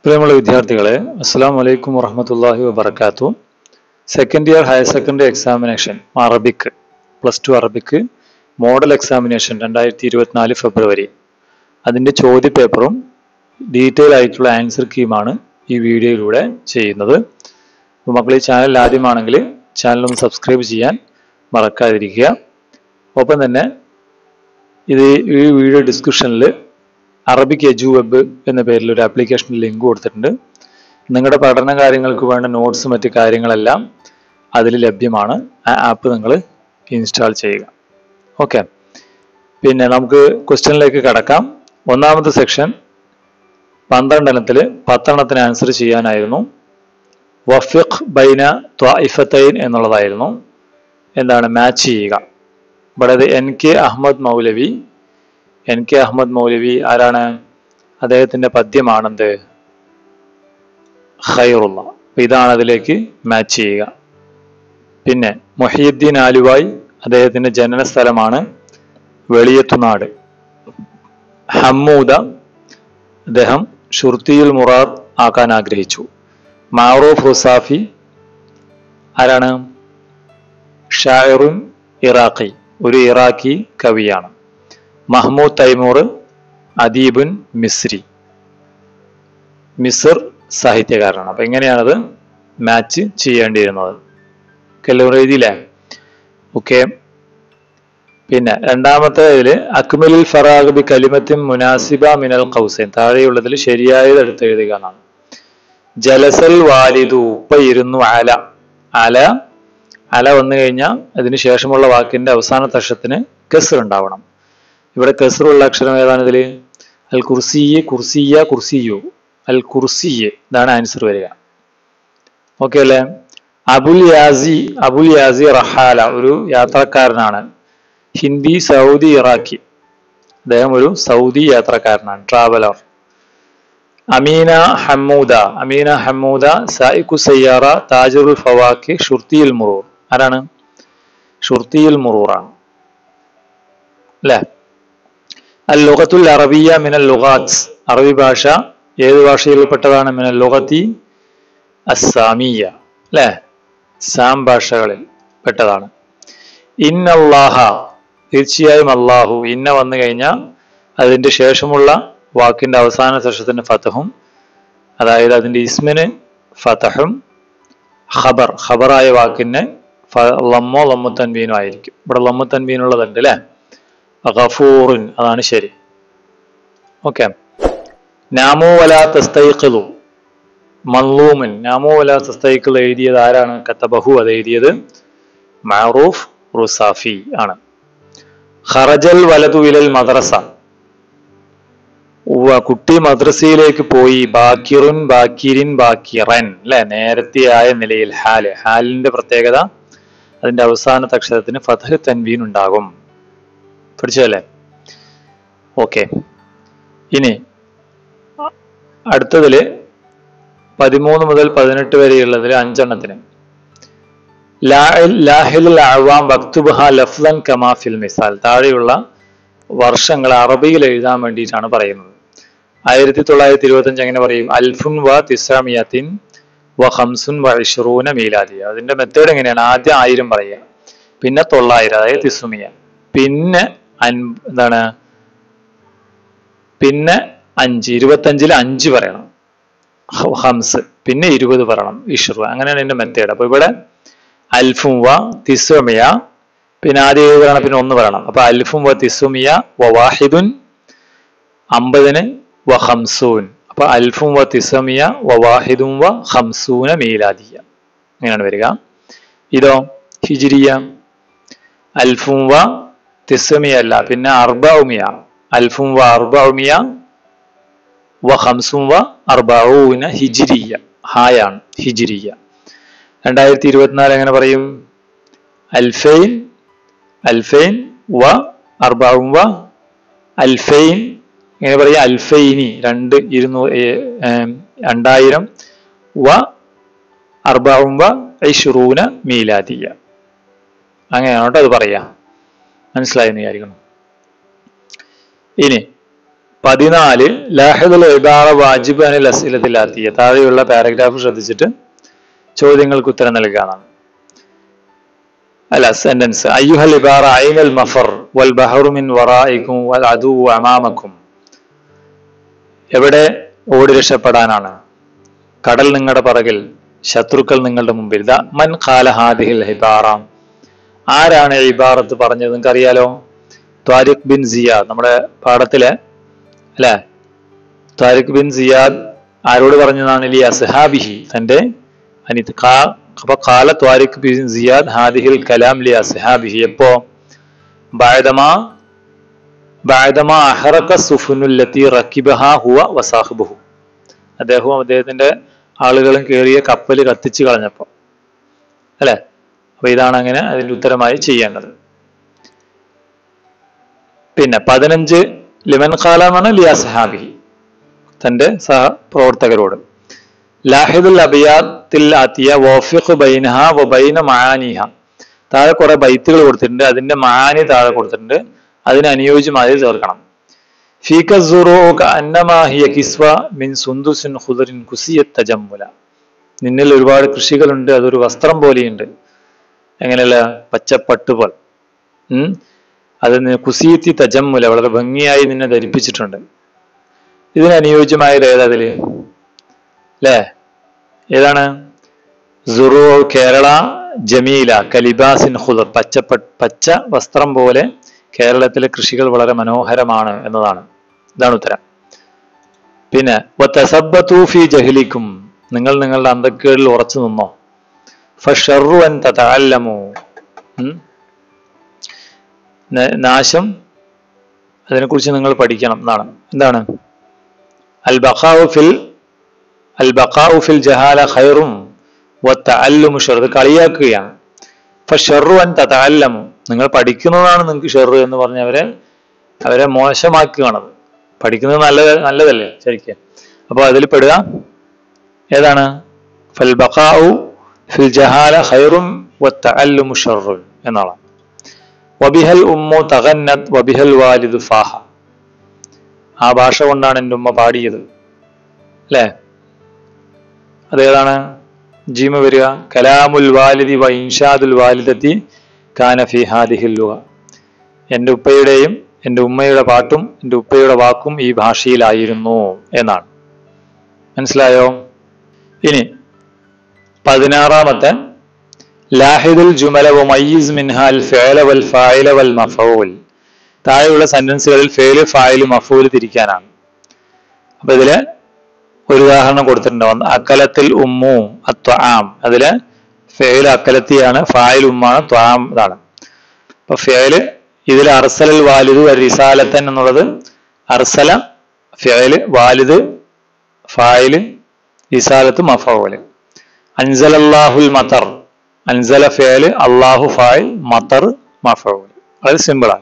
പ്രിയമുള്ള വിദ്യാർത്ഥികളെ അസ്സാം വലൈക്കും വറഹമത്തല്ലാഹി വബർക്കാത്തു second year higher secondary examination Arabic plus two Arabic model examination രണ്ടായിരത്തി ഇരുപത്തിനാല് ഫെബ്രുവരി അതിൻ്റെ ചോദ്യ പേപ്പറും ഡീറ്റെയിൽ ആയിട്ടുള്ള ആൻസർ കീമാണ് ഈ വീഡിയോയിലൂടെ ചെയ്യുന്നത് അപ്പോൾ മക്കൾ ഈ ചാനൽ ആദ്യമാണെങ്കിൽ ചാനൽ ഒന്ന് സബ്സ്ക്രൈബ് ചെയ്യാൻ മറക്കാതിരിക്കുക ഒപ്പം തന്നെ ഇത് ഈ വീഡിയോ ഡിസ്ക്രിപ്ഷനിൽ അറബിക് എജു വെബ് എന്ന പേരിൽ ഒരു ആപ്ലിക്കേഷൻ ലിങ്ക് കൊടുത്തിട്ടുണ്ട് നിങ്ങളുടെ പഠന കാര്യങ്ങൾക്ക് വേണ്ട നോട്ട്സ് മറ്റ് കാര്യങ്ങളെല്ലാം അതിൽ ലഭ്യമാണ് ആ ആപ്പ് നിങ്ങൾ ഇൻസ്റ്റാൾ ചെയ്യുക ഓക്കെ പിന്നെ നമുക്ക് ക്വസ്റ്റ്യനിലേക്ക് കടക്കാം ഒന്നാമത്തെ സെക്ഷൻ പന്ത്രണ്ടെണ്ണത്തിൽ പത്തെണ്ണത്തിന് ആൻസർ ചെയ്യാനായിരുന്നു വഫിഖ് ബൈന ത്വാഇഫത്തൈൻ എന്നുള്ളതായിരുന്നു എന്താണ് മാച്ച് ചെയ്യുക ഇവിടെ അത് N K Ahammed Moulavi N K Ahammed Moulavi ആരാണ് അദ്ദേഹത്തിന്റെ പദ്യമാണെന്ത് ഖൈറുള്ള അപ്പൊ ഇതാണ് അതിലേക്ക് മാച്ച് ചെയ്യുക പിന്നെ മൊഹീദ്ദീൻ ആലുവായി അദ്ദേഹത്തിന്റെ ജനന സ്ഥലമാണ് വെളിയത്തുനാട് ഹമ്മൂദ അദ്ദേഹം ഷുർത്തിയുൽ മുറാർ ആക്കാൻ ആഗ്രഹിച്ചു മാറൂഫ് റുസാഫി ആരാണ് ഷായറുൻ ഇറാഖി ഒരു ഇറാഖി കവിയാണ് മഹ്മൂദ് തൈമൂർ അദീബുൻ മിസ്രി മിസർ സാഹിത്യകാരനാണ് അപ്പൊ എങ്ങനെയാണത് മാച്ച് ചെയ്യേണ്ടിയിരുന്നത് എല്ലാവരും എഴുതിയില്ലേ ഓക്കെ പിന്നെ രണ്ടാമത്തെ ഇതില് അക്മലുൽ ഫറാഖ് ബി കലിമത്തിൻ മുനാസിബ മിനൽ ഖൗസൈൻ താഴെയുള്ളതിൽ ശരിയായത് എടുത്ത് എഴുതുക എന്നാണ് ജലസൽ വാലിദു ഉപ്പ ഇരുന്നു അല അല അല വന്നു കഴിഞ്ഞാൽ അതിന് ശേഷമുള്ള വാക്കിന്റെ അവസാന തക്ഷത്തിന് കെസർ ഉണ്ടാവണം ഇവിടെ കെസറുള്ള അക്ഷരം ഏതാണ് ഇതിൽ അൽ കുർസിയെ കുർസിയ കുർസിയു അൽ കുർസിയെ ഇതാണ് ആൻസർ വരിക ഓക്കെ അല്ലേ അബുൽ യാസി അബുൽ യാസി റഹാല ഒരു യാത്രക്കാരനാണ് ഹിന്ദി സൗദി ഇറാഖി അദ്ദേഹം ഒരു സൗദി യാത്രക്കാരനാണ് ട്രാവലർ അമീന ഹമ്മൂദ അമീന ഹമ്മൂദ സായിഖു സയ്യാറ താജുൽ ഫവാക്ക് ഷുർത്തിയിൽ മുറൂർ ആരാണ് ഷുർത്തിയിൽ മുറൂറാണ് അല്ലേ അൽ ലുഗത്തുൽ അറബിയ മിനൽ ലുഗാത്ത് അറബി ഭാഷ ഏത് ഭാഷയിൽപ്പെട്ടതാണ് മിനൽ ലുഗത്തി അസാമിയ അല്ലേ സാം ഭാഷകളിൽ പെട്ടതാണ് ഇന്നല്ലാഹ തീർച്ചയായും അള്ളാഹു ഇന്ന വന്നു കഴിഞ്ഞാൽ അതിന്റെ ശേഷമുള്ള വാക്കിന്റെ അവസാന ശേഷത്തിന് ഫതഹും അതായത് അതിന്റെ ഇസ്മിന് ഫതഹും ഖബർ ഖബറായ വാക്കിന് ലമ്മോ ലമ്മു തൻവീനോ ആയിരിക്കും ഇവിടെ ലമ്മു തൻവീനുള്ളതുണ്ട് അല്ലേ ഗഫൂറിൻ അതാണ് ശരി ഓക്കെ നാമോ വലാ തസ്തൈഖിലു മല്ലൂമിൻ നാമോ വലാ തസ്തൈഖിൽ എഴുതിയത് ആരാണ് കത്തബഹു അത് എഴുതിയത് മാറൂഫ് റുസാഫി ആണ് ഖറജൽ വലതു വിലൽ മദ്രസ കുട്ടി മദ്രസയിലേക്ക് പോയി ബാക്കിറുൻ ബാക്കിരിൻ ബാക്കിറൻ അല്ലെ നേരത്തെയായ നിലയിൽ ഹാല് ഹാലിന്റെ പ്രത്യേകത അതിന്റെ അവസാനത്തെ അക്ഷരത്തിന് ഫതഹ് തൻവീൻ ഉണ്ടാകും പഠിച്ചല്ലേ ഓക്കെ ഇനി അടുത്തതില് പതിമൂന്ന് മുതൽ പതിനെട്ട് വരെയുള്ളതിൽ അഞ്ചെണ്ണത്തിന് ലാഹിൽ അവാം വക്തുബഹ ലഫ്ലൻ കമാഫിൽ മിസാൽ താഴെയുള്ള വർഷങ്ങൾ അറബിയിൽ എഴുതാൻ വേണ്ടിയിട്ടാണ് പറയുന്നത് ആയിരത്തി തൊള്ളായിരത്തി ഇരുപത്തി അഞ്ച് എങ്ങനെ പറയും അൽഫുൻ വ തിസാമിയത്തിൻ വ ഹംസുൻ വ ഇഷ്റൂന മീലാദിയ അതിന്റെ മെത്തേഡ് എങ്ങനെയാണ് ആദ്യം ആയിരം പറയുക പിന്നെ തൊള്ളായിരം അതായത് തിസുമിയ പിന്നെ അൻ എന്താണ് പിന്നെ അഞ്ച് ഇരുപത്തഞ്ചിൽ അഞ്ച് പറയണം ഹംസ് പിന്നെ ഇരുപത് പറയണം ഇഷ്റു അങ്ങനെയാണ് ഇതിന്റെ മെത്തേഡ് അപ്പൊ ഇവിടെ അൽഫും വ തിസുമിയ പിന്നെ ആദ്യം ഏഴ് പറയണം പിന്നെ ഒന്ന് പറയണം അപ്പൊ അൽഫും വ തിസുമിയ വ വാഹിദുൻ അമ്പതിന് വ ഹംസൂൻ അപ്പൊ അൽഫും വ തിസമിയ വ വാഹിദും വ ഹംസൂന മീലാദിയ ഇങ്ങനെയാണ് വരിക ഇതോ ഹിജിരിയ അൽഫും വ തിസമിയ അല്ല പിന്നെ അർബൗമിയ അൽഫും വ അർബൗമിയ വ ഹംസും വ അർബഊന ഹിജിരിയ ഹായാണ് ഹിജിരിയ രണ്ടായിരത്തി ഇരുപത്തിനാല് എങ്ങനെ പറയും അൽഫൈൻ അൽഫൈൻ വ അർബവും വ അൽഫൈൻ എങ്ങനെ പറയാം അൽഫൈനി രണ്ട് ഇരുന്നൂറ് രണ്ടായിരം വ അർബവും വ ഐഷുറൂന മീലാദിയ അങ്ങനെയാണ് കേട്ടോ അത് പറയാ മനസ്സിലായെന്ന് വിചാരിക്കണം ഇനി പതിനാല് ലാഹിദുൽ ഇബാറ വാജിബ് അനിൽ അസീലത്തിലാത്തിയ താഴെയുള്ള പാരഗ്രാഫ് ശ്രദ്ധിച്ചിട്ട് ചോദ്യങ്ങൾക്ക് ഉത്തരം നൽകാനാണ് അല്ല സെന്റൻസ് അയ്യുഹൽ ഇബാറ ഐനൽ മഫർ വൽ ബഹറു മിൻ വറായിക്കും വൽ അദു അമാമക്കും എവിടെ ഓടി രക്ഷപ്പെടാനാണ് കടൽ നിങ്ങളുടെ പറകിൽ ശത്രുക്കൾ നിങ്ങളുടെ മുമ്പിൽ ദാ മൻ ഖാല ഹാദിഹിൽ ഹിബാറ ആരാണ് ഈ ഇബാറത്ത് പറഞ്ഞത് നിങ്ങൾക്ക് അറിയാലോ ത്വാരിഖ് ബിൻ സിയാദ് നമ്മുടെ പാഠത്തിലെ അല്ലെ ത്വാരിഖ് ബിൻ സിയാദ് ആരോട് പറഞ്ഞതാണ് ലി അസ്ഹാബിഹി തന്റെ അനിത് ഖാ അപ്പൊ ഖാല ത്വാരിഖ് ബിൻ സിയാദ് ഹാദിഹിൽ കലാം ലി അസ്ഹാബിഹി എപ്പോ ബായതമാ ബായതമാ അഹറക സുഫുനുല്ലത്തി റക്കിബഹ ഹുവ വസാഹിബുഹു അദ്ദേഹവും അദ്ദേഹത്തിന്റെ ആളുകളും കയറിയ കപ്പൽ കത്തിച്ചു കളഞ്ഞപ്പോ അല്ലെ അപ്പൊ ഇതാണ് അങ്ങനെ അതിന്റെ ഉത്തരമായി ചെയ്യേണ്ടത് പിന്നെ പതിനഞ്ച് ലിമൻ ഖാല എന്നാണ് ലിയാ സഹാബിഹി തന്റെ സഹപ്രവർത്തകരോട് ലാഹിദുൽ അബിയാത്തിൽ ആത്തിയ വോഫിഖ് ബൈനഹ വ ബൈന മഹാനിഹ താഴെ കുറെ ബൈത്തുകൾ കൊടുത്തിട്ടുണ്ട് അതിന്റെ മഹാനി താഴെ കൊടുത്തിട്ടുണ്ട് അതിന് അനുയോജ്യമായി ചേർക്കണം ഫീക സുറൂക അന്നമാഹിയ കിസ്വ മിൻ സുന്ദുസിൻ ഖുദറിൻ കുസിയത്ത് തജമ്മുല നിന്നിൽ ഒരുപാട് കൃഷികളുണ്ട് അതൊരു വസ്ത്രം പോലെയുണ്ട് എങ്ങനെയല്ല പച്ചപ്പട്ട് പോൽ ഉം അത് കുസീത്തി തജമ്മുല വളരെ ഭംഗിയായി നിന്നെ ധരിപ്പിച്ചിട്ടുണ്ട് ഇതിന് അനുയോജ്യമായത് ഏതതില് അല്ലേ ഏതാണ് സുറു കേരള ജമീല കലിബാസിൻ ഖുദർ പച്ച പച്ച വസ്ത്രം പോലെ കേരളത്തിലെ കൃഷികൾ വളരെ മനോഹരമാണ് എന്നതാണ് ഇതാണ് ഉത്തരം പിന്നെ ഫി ജഹലിക്കും നിങ്ങൾ നിങ്ങളുടെ അന്തക്കേടിൽ ഉറച്ചു നിന്നോ ഫഷറു അൻ തതഅല്ലമു നാശം അതിനെക്കുറിച്ച് നിങ്ങൾ പഠിക്കണം എന്നാണ് എന്താണ് അൽ ബഖാഉ ഫിൽ അൽ ബഖാഉ ഫിൽ ജഹാല ഖൈറും വത്തഅല്ലുമു ഷർ ഇത് കളിയാക്കുകയാണ് ഫഷറു അൻ തതഅല്ലമു നിങ്ങൾ പഠിക്കുന്നതാണ് നിങ്ങൾക്ക് ഷെറു എന്ന് പറഞ്ഞ് അവരെ അവരെ മോശമാക്കുകയാണത് പഠിക്കുന്നത് നല്ല നല്ലതല്ലേ ശരിക്കും അപ്പൊ അതിൽ പെടുക ഏതാണ് ഫൽ ബഖാഉ ഫിൽ ജഹാല ഖൈറും വത്തഅല്ലുമു ഷർറു എന്നാണ് വബിഹൽ ഉമ്മു തഗന്നത് വബിഹൽ വാലിദ് ഫാഹ ആ ഭാഷ കൊണ്ടാണ് എൻ്റെ ഉമ്മ പാടിയത് അല്ലേ അതേതാണ് ജീമ വരിക കലാമുൽ വാലിദി വ ഇൻഷാദുൽ വാലിദത്തി കാന ഫി ഹാദിഹിൽ ലുഗ എൻ്റെ ഉപ്പയുടെയും എൻ്റെ ഉമ്മയുടെ പാട്ടും എൻ്റെ ഉപ്പയുടെ വാക്കും ഈ ഭാഷയിലായിരുന്നു എന്നാണ് മനസ്സിലായോ ഇനി പതിനാറാമത്തെ ലാഹിദുൽ ജുമല വമയ്യിസ് മിൻഹാൽ ഫേല വൽ ഫായില വൽ മഫൂൽ താഴെയുള്ള സെന്റൻസുകളിൽ ഫേല് ഫായില് മഫൂല് തിരിക്കാനാണ് അപ്പൊ ഇതില് ഒരു ഉദാഹരണം കൊടുത്തിട്ടുണ്ട് ഒന്ന് അക്കലത്തിൽ ഉമ്മു അത്വാം അതില് ഫേല് അക്കലത്തിയാണ് ഫായിൽ ഉമ്മാണ് ത്വാം ഇതാണ് അപ്പൊ ഫേല് ഇതിൽ അർസലൽ വാലിദു റിസാലത്തൻ എന്നുള്ളത് അർസല ഫേല് വാലിദ് ഫായില് റിസാലത്ത് മഫൂല് അൻസലല്ലാഹുൽ മത്തർ അൻസല ഫേല് അള്ളാഹു ഫായിൽ മത്തർ മഫൂല് അത് സിമ്പിളാണ്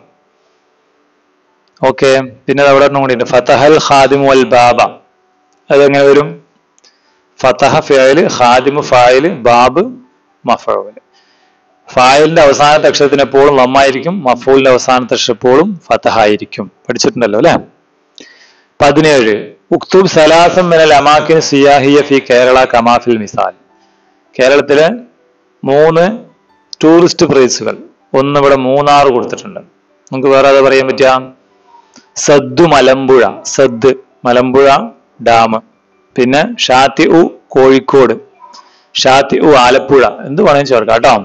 ഓക്കെ പിന്നെ അവിടെ കൂടിയുണ്ട് ഫതഹൽ ഖാദിമു അൽ ബാബ അതെങ്ങനെ വരും ഫതഹ ഫേല് ഖാദിമു ഫായില് ബാബ് മഫൂല് ഫായിലിന്റെ അവസാനത്തെ അക്ഷരത്തിന് എപ്പോഴും നന്നായിരിക്കും മഫൂലിന്റെ അവസാനത്തെ അക്ഷരം എപ്പോഴും ഫതഹ ആയിരിക്കും പഠിച്ചിട്ടുണ്ടല്ലോ അല്ലെ പതിനേഴ് ഉക്തൂബ് സലാസം മിനൽ അമാക്കിൻ സിയാഹിയ ഫി കേരള കമാഫിൽ മിസാൽ കേരളത്തിലെ മൂന്ന് ടൂറിസ്റ്റ് പ്ലേസുകൾ ഒന്ന് ഇവിടെ മൂന്നാർ കൊടുത്തിട്ടുണ്ട് നമുക്ക് വേറെ അത് പറയാൻ പറ്റുക സദ്ദു മലമ്പുഴ സദ് മലമ്പുഴ ഡാം പിന്നെ ഷാത്തി ഉ കോഴിക്കോട് ഷാത്തി ഉ ആലപ്പുഴ എന്ത് വേണമെങ്കിൽ ചേർക്കാം കേട്ടോ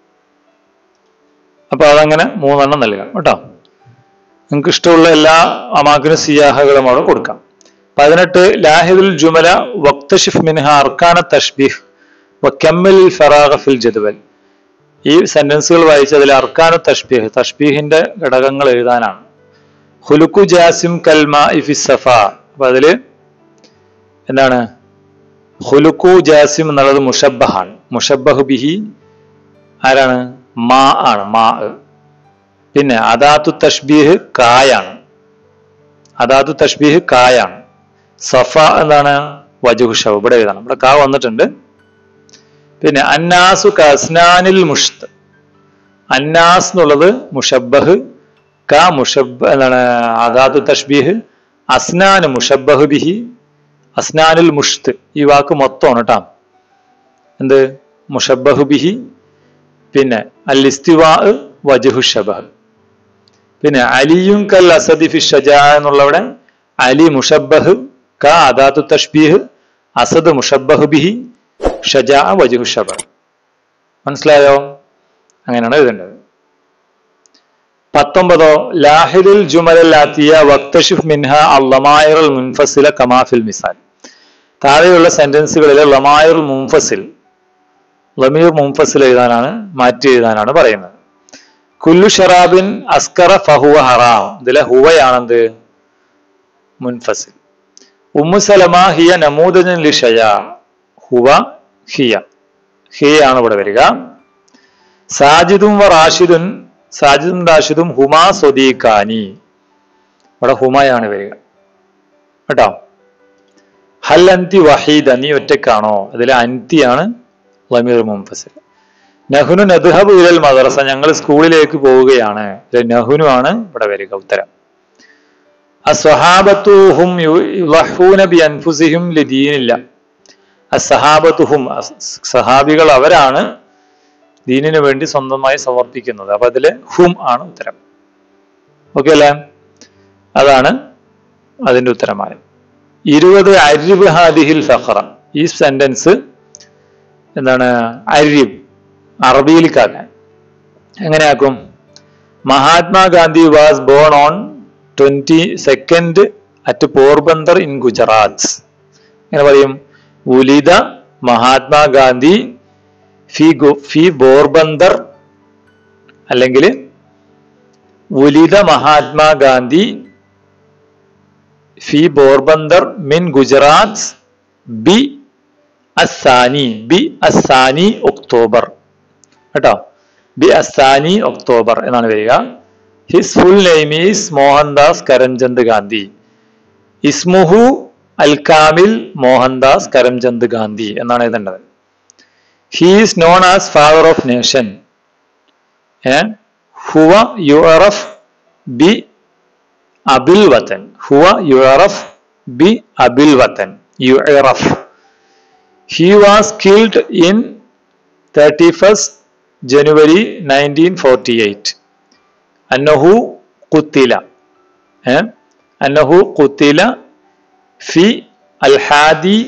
അപ്പൊ അതങ്ങനെ മൂന്നെണ്ണം നൽകാം കേട്ടോ നിങ്ങൾക്ക് ഇഷ്ടമുള്ള എല്ലാ അമാക്കിനും സിയാഹകളും അവിടെ കൊടുക്കാം പതിനെട്ട് ലാഹിദുൽ ജുമല വക്തഷിഫ് മിൻഹ അർക്കാന തഷ്ബീഹ് വക്കമ്മൽ ഫറാഖ ഫിൽ ജദ്വൽ ഈ സെന്റൻസുകൾ വായിച്ച് അതിൽ അർക്കാന തഷ്ബീഹ് തഷ്ബീഹിന്റെ ഘടകങ്ങൾ എഴുതാനാണ് ഹുലുക്കു ജാസിം കൽമ ഇഫി സഫ അപ്പൊ അതില് എന്താണ് ഹുലുക്കു ജാസിം എന്നുള്ളത് മുഷബഹാണ് മുഷബഹ് ബിഹി ആരാണ് മാ ആണ് മാ പിന്നെ അദാത്തു തഷ്ബീഹ് കായാണ് അദാത്തു തഷ്ബീഹ് കായാണ് സഫ എന്താണ് വജുഹുഷ ഇവിടെ എഴുതണം ഇവിടെ കാ വന്നിട്ടുണ്ട് പിന്നെ അന്നാസു കസ്നാനിൽ മുഷ്ത് അന്നാസ് എന്നുള്ളത് മുഷബഹ് ക മുഷബ് എന്താണ് അദാത്തു തഷ്ബീഹ് അസ്നാന് മുഷബഹു ബിഹി അസ്നാനുൽ മുഷ്ത് ഈ വാക്ക് മൊത്തമാണ് കേട്ടോ എന്ത് മുഷബഹു ബിഹി പിന്നെ അൽ ഇസ്തിവാ വജഹു ഷബഹ് പിന്നെ അലിയും കൽ അസദി ഫി ഷജാ എന്നുള്ളവിടെ അലി മുഷബഹ് ക അദാത്തു തഷ്ബീഹ് അസദ് മുഷബഹു ബിഹി ഷജാ വജഹു ഷബഹ് മനസ്സിലായോ അങ്ങനെയാണ് എഴുതേണ്ടത് പത്തൊമ്പതോ ലാഹിദുൽ ജുമലാത്തിയ വക്തഷിഫ് മിൻഹ അള്ളമായറുൽ മുൻഫസില കമാഫിൽ മിസാൽ താഴെയുള്ള സെന്റൻസുകളിലെ ലമായറുൽ മുൻഫസിൽ ലമീർ മുൻഫസിൽ എഴുതാനാണ് മാറ്റി എഴുതാനാണ് പറയുന്നത് കുല്ലു ഷറാബിൻ അസ്കറ ഫഹുവ ഹറാം ഇതിലെ ഹുവയാണെന്ത് മുൻഫസിൽ ഉമ്മു സലമ ഹിയ നമൂദജൻ ലി ഷയാ ഹുവ ഹിയ ഹിയാണ് ഇവിടെ വരിക സാജിദും വ റാഷിദുൻ സാജിദും റാഷിദും ഹുമാ സ്വദീഖാനി ഇവിടെ ഹുമയാണ് വരിക കേട്ടോ ഹൽ അന്തി വഹീദ നീ ഒറ്റക്കാണോ അതിലെ അന്തിയാണ് ലമീർ മുംഫസിൽ നഹുനു നദ്ഹബ് ഇലൽ മദ്രസ ഞങ്ങൾ സ്കൂളിലേക്ക് പോവുകയാണ് ഇതിലെ നഹുനു ആണ് ഇവിടെ വരിക ഉത്തരം അസ്വഹാബത്തുഹും യുളഹൂന ബി അൻഫുസിഹിം ലിദീനില്ല അസഹാബത്തുഹും സഹാബികൾ അവരാണ് ദീനിനു വേണ്ടി സ്വന്തമായി സമർപ്പിക്കുന്നത് അപ്പൊ അതില് ഹും ആണ് ഉത്തരം ഓക്കെ അല്ലേ അതാണ് അതിന്റെ ഉത്തരമായത് ഇരുപത് അരിബ് ഹാദിഹിൽ ഫഖറ ഈ സെന്റൻസ് എന്താണ് അരിബ് അറബിയിൽ കാക്കാൻ എങ്ങനെയാക്കും Mahatma Gandhi was born on twenty second at Porbandar in Gujarat എങ്ങനെ പറയും ഉലിത മഹാത്മാഗാന്ധി ഫി ഗു ഫി ബോർബന്ദർ അല്ലെങ്കിൽ ഉലിത മഹാത്മാഗാന്ധി ഫി ബോർബന്ദർ മിൻ ഗുജറാത്ത് ബി അസാനി ബി അസാനി ഒക്ടോബർ കേട്ടോ ബി അസാനി ഒക്ടോബർ എന്നാണ് വരിക his full name is Mohandas Karamchand Gandhi ഇസ്മുഹു അൽ കാമിൽ മോഹൻദാസ് കരംചന്ദ് ഗാന്ധി എന്നാണ് എഴുതേണ്ടത് he is known as father of nation ഹുവ യുറഫ് ബി അബിൽ വത്തൻ ഹുവ യുറഫ് ബി അബിൽ വത്തൻ യുറഫ് he was killed in thirty first January nineteen forty eight അന്നഹു കുത്തില അന്നഹു കുത്തില ഫി അൽഹാദി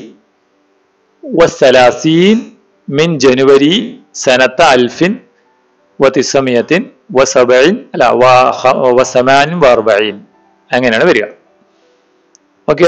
വസലാസീൻ മിൻ ജനുവരി സനത്ത അൽഫിൻ വതിസമിയത്തിൻ വസബൈൻ അല്ല വസമാനും വാർബൈൻ അങ്ങനെയാണ് വരിക ഓക്കെ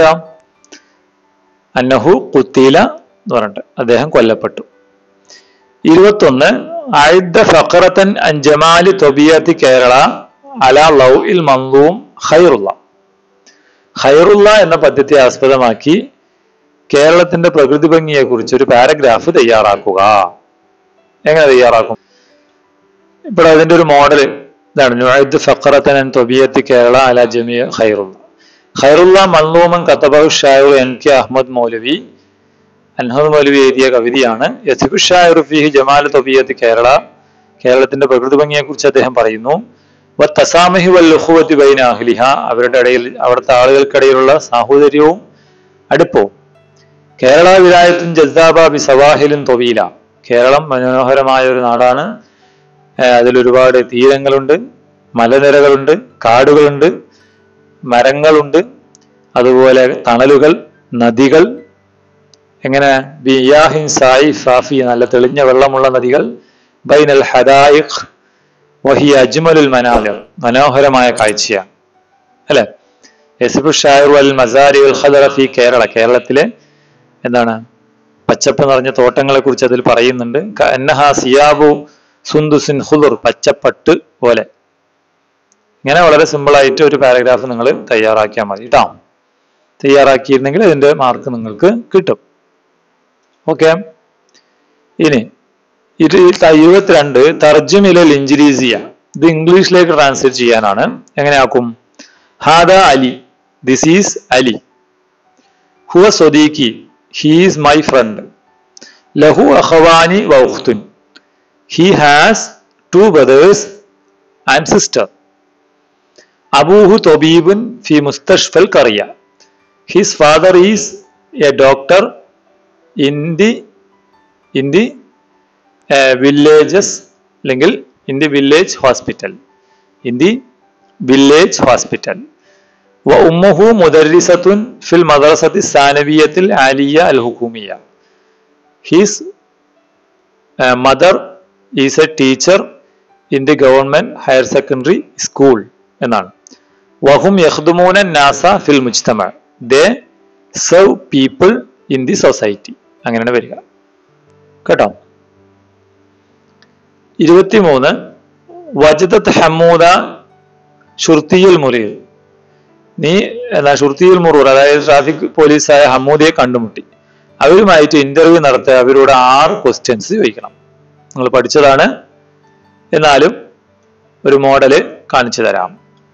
അന്നഹു കുത്തില എന്ന് പറഞ്ഞിട്ട് അദ്ദേഹം കൊല്ലപ്പെട്ടു ഇരുപത്തൊന്ന് ആയിദ്ദ ഫഖറത്തൻ അഞ്ചമാലി തൊബിയത്തി കേരള അല ലൗ ഇൽ മന്ദൂം ഖൈറുള്ള ഖൈറുള്ള എന്ന പദ്യത്തെ ആസ്പദമാക്കി കേരളത്തിന്റെ പ്രകൃതി ഭംഗിയെ കുറിച്ച് ഒരു പാരഗ്രാഫ് തയ്യാറാക്കുക എങ്ങനെ തയ്യാറാക്കും ഇപ്പോൾ അതിന്റെ ഒരു മോഡൽ ഇതാണ് നുഅദ് ഫഖറത്തൻ തൊബിയത്തി കേരള അല ജമിയ ഖൈറുള്ള ഖൈറുള്ള മന്ദൂമൻ കത്തബഹു ഷായു എൻ കെ അഹമ്മദ് മൗലവി അൻഹദ് മൗലവി എഴുതിയ കവിതയാണ് യസിഫുഷായുറുഫിഹി ജമാൽ തൊബിയത്ത് കേരള കേരളത്തിന്റെ പ്രകൃതി ഭംഗിയെ കുറിച്ച് അദ്ദേഹം പറയുന്നു വ തസാമഹി വല്ലുഹുവത്തി ബൈന അഹ്ലിഹ അവരുടെ ഇടയിൽ അവിടുത്തെ ആളുകൾക്കിടയിലുള്ള സാഹോദര്യവും അടുപ്പവും കേരള വിലായത്തും ജസാബ ബി സവാഹിലും തൊവീല കേരളം മനോഹരമായ ഒരു നാടാണ് അതിലൊരുപാട് തീരങ്ങളുണ്ട് മലനിരകളുണ്ട് കാടുകളുണ്ട് മരങ്ങളുണ്ട് അതുപോലെ തണലുകൾ നദികൾ എങ്ങനെ ബിയാഹിൻ സായി സാഫി നല്ല തെളിഞ്ഞ വെള്ളമുള്ള നദികൾ ബൈനൽ ഹദായിഖ് വഹി അജ്മലുൽ മനാലിർ മനോഹരമായ കാഴ്ചയാണ് അല്ലെ യസിഫു ഷായർ അൽ മസാരി ഉൽ ഖദറ ഫി കേരള കേരളത്തിലെ എന്താണ് പച്ചപ്പ് നിറഞ്ഞ തോട്ടങ്ങളെ കുറിച്ച് അതിൽ പറയുന്നുണ്ട് എന്നഹ സിയാബു സുന്ദുസിൻ ഹുദുർ പച്ചപ്പട്ട് പോലെ ഇങ്ങനെ വളരെ സിമ്പിൾ ആയിട്ട് ഒരു പാരഗ്രാഫ് നിങ്ങൾ തയ്യാറാക്കിയാൽ മതി കേട്ടോ തയ്യാറാക്കിയിരുന്നെങ്കിൽ അതിന്റെ മാർക്ക് നിങ്ങൾക്ക് കിട്ടും ഓക്കെ ഇനി ഇത് ഇരുപത്തിരണ്ട് തർജുമില ലിഞ്ചിരീസിയ ഇത് ഇംഗ്ലീഷിലേക്ക് ട്രാൻസ്ലേറ്റ് ചെയ്യാനാണ് എങ്ങനെയാക്കും ഹാദ അലി ദിസ് ഈസ് അലി ഹുവ സ്വദീഖി ഹീ ഈസ് മൈ ഫ്രണ്ട് ലഹു അഖവാനി വൗഖ്തുൻ he has two brothers and sister അബൂഹു തൊബീബുൻ ഫി മുസ്തഷ്ഫൽ കറിയ his father is a doctor in the in the villages അല്ലെങ്കിൽ in the village hospital in the village hospital വ ഉമ്മുഹു മുദരിസത്തുൻ ഫിൽ മദ്രസത്തി സാനവിയത്തിൽ ആലിയ അൽ ഹുക്കൂമിയ his mother is a teacher in the government higher secondary school എന്നാണ് വഹും യഹ്ദുമൂന നാസ ഫിൽ മുജ്തമ they serve people in the society അങ്ങനെയാണ് വരിക കേട്ടോ ഇരുപത്തിമൂന്ന് വജദത്ത് ഹമ്മൂദ ഷുർത്തിയുൽ മുറീർ നീ എന്താ ഷുർത്തിയുൽ മുറൂർ അതായത് ട്രാഫിക് പോലീസായ ഹമ്മൂദിയെ കണ്ടുമുട്ടി അവരുമായിട്ട് ഇന്റർവ്യൂ നടത്തുക അവരോട് ആറ് ക്വസ്റ്റ്യൻസ് ചോദിക്കണം നിങ്ങൾ പഠിച്ചതാണ് എന്നാലും ഒരു മോഡല് കാണിച്ചു തരാം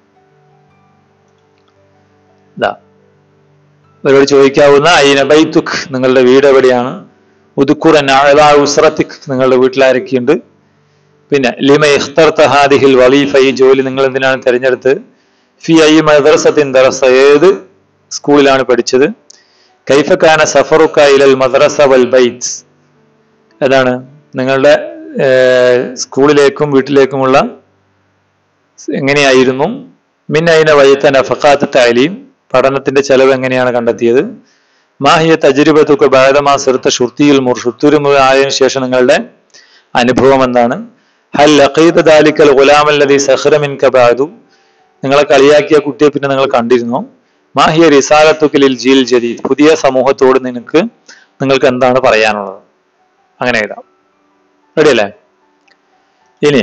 ഇതാ അവരോട് ചോദിക്കാവുന്ന അയിനബൈത്തുഖ് നിങ്ങളുടെ വീട് എവിടെയാണ് ഉദുക്കുറൻ ഉസ്രത്തിഖ് നിങ്ങളുടെ വീട്ടിലാരൊക്കെയുണ്ട് പിന്നെ ലിമ ഇഖ്തർത്ത ഹാദിഹിൽ വലീഫ ഈ ജോലി നിങ്ങൾ എന്തിനാണ് തിരഞ്ഞെടുത്ത് ഫി ഐ മദ്രസത്തിൻ ദറസ ഏത് സ്കൂളിലാണ് പഠിച്ചത് കൈഫക്കാന സഫറുക്ക ഇലൽ മദ്രസ വൽ ബൈറ്റ്സ് ഏതാണ് നിങ്ങളുടെ സ്കൂളിലേക്കും വീട്ടിലേക്കുമുള്ള എങ്ങനെയായിരുന്നു മിൻ അയിന വൈത്ത നഫക്കാത്ത് താലീം പഠനത്തിന്റെ ചെലവ് എങ്ങനെയാണ് കണ്ടെത്തിയത് മാഹിയ തജരിബത്തുക്ക് ബാദമാ സിർത്ത ഷുർത്തിയിൽ മുർ ഷുത്തൂരുമു ആയതിനു ശേഷം നിങ്ങളുടെ അനുഭവം എന്താണ് ഹൽ ലഖീദ ദാലിക്കൽ ഗുലാമല്ലതി സഹ്റ മിൻ കബാദു നിങ്ങളെ കളിയാക്കിയ കുട്ടിയെ പിന്നെ നിങ്ങൾ കണ്ടിരുന്നോ മാഹിയ റിസാലത്തുക്കലിൽ ജീൽ ജദീദ് പുതിയ സമൂഹത്തോട് നിനക്ക് നിങ്ങൾക്ക് എന്താണ് പറയാനുള്ളത് അങ്ങനെ എഴുതാം റെഡിയല്ലേ ഇനി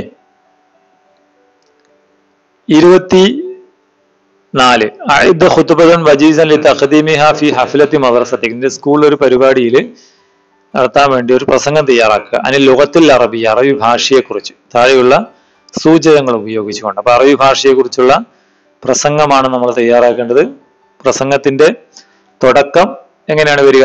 ഇരുപത്തി നാല് അഇദ് ഖുത്ബതൻ വജീസൻ ലി തഖദീമിഹ ഫി ഹഫ്ലത്തി മദ്രസത്തിക് നിന്റെ സ്കൂളിൽ ഒരു പരിപാടിയിൽ നടത്താൻ വേണ്ടി ഒരു പ്രസംഗം തയ്യാറാക്കുക അതിന് ലോകത്തിൽ അറബി അറബി ഭാഷയെക്കുറിച്ച് താഴെയുള്ള സൂചകങ്ങൾ ഉപയോഗിച്ചുകൊണ്ട് അപ്പൊ അറബി ഭാഷയെക്കുറിച്ചുള്ള പ്രസംഗമാണ് നമ്മൾ തയ്യാറാക്കേണ്ടത് പ്രസംഗത്തിന്റെ തുടക്കം എങ്ങനെയാണ് വരിക